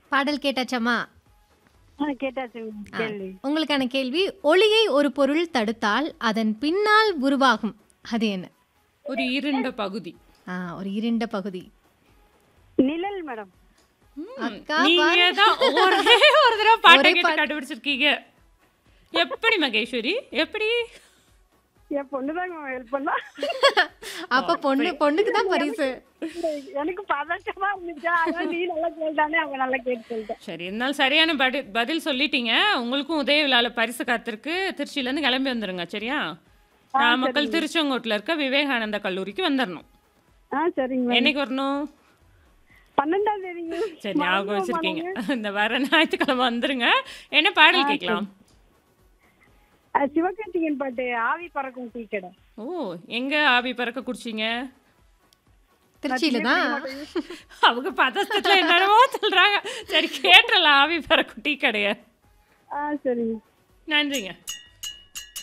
பாடல் கேட்டாச்சம்மா ஆ கேட்டாச்சு ஆ, கேள்வி உங்களுக்கான கேள்வி ஒளியை ஒரு பொருள் தடுத்தால் அதன் பின்னால் உருவாகும் அது என்ன ஒரு இருண்ட பகுதி ஆ, ஒரு இருண்ட பகுதி நிழல் மேடம் அக்கா நீங்க தான் ஒரே ஒரு தடவை பாட்டை ஒரே கேட்டு பாட்டு. கண்டுபிடிச்சிருக்கீங்க எப்படி மகேஸ்வரி எப்படி என் பொண்ணுதாங்க ஹெல்ப் பண்ணா அப்ப பொண்ணு பொண்ணுக்கு தான் பரிசு எனக்கு பதட்டமா இருந்துச்சா அதான் நீ நல்லா கேட்டானே அவங்க நல்லா கேட்டு சொல்லிட்டேன் சரி இருந்தாலும் சரியான பதில் பதில் சொல்லிட்டீங்க உங்களுக்கும் உதய விழால பரிசு காத்திருக்கு திருச்சியில இருந்து கிளம்பி வந்துருங்க சரியா நாமக்கல் திருச்செங்கோட்டுல இருக்க விவேகானந்தா கல்லூரிக்கு வந்துடணும் ஆ சரிங்க மேடம் என்னைக்கு வரணும் பன்னெண்டாம் தேதிங்க சரி ஞாபகம் வச்சிருக்கீங்க இந்த வர ஞாயிற்றுக்கிழமை வந்துருங்க என்ன பாடல் கேட்கலாம் ஆ, சிவகார்த்திகேயன் பாட்டு ஆவி பறக்கும் டீ கடை ஓ எங்க ஆவி பறக்க குடிச்சீங்க திருச்சியில தான் அவங்க பதட்டத்துல என்னென்னமோ சொல்றாங்க சரி கேட்டுறலாம் ஆவி பறக்க டீ கடைய ஆ சரிங்க நன்றிங்க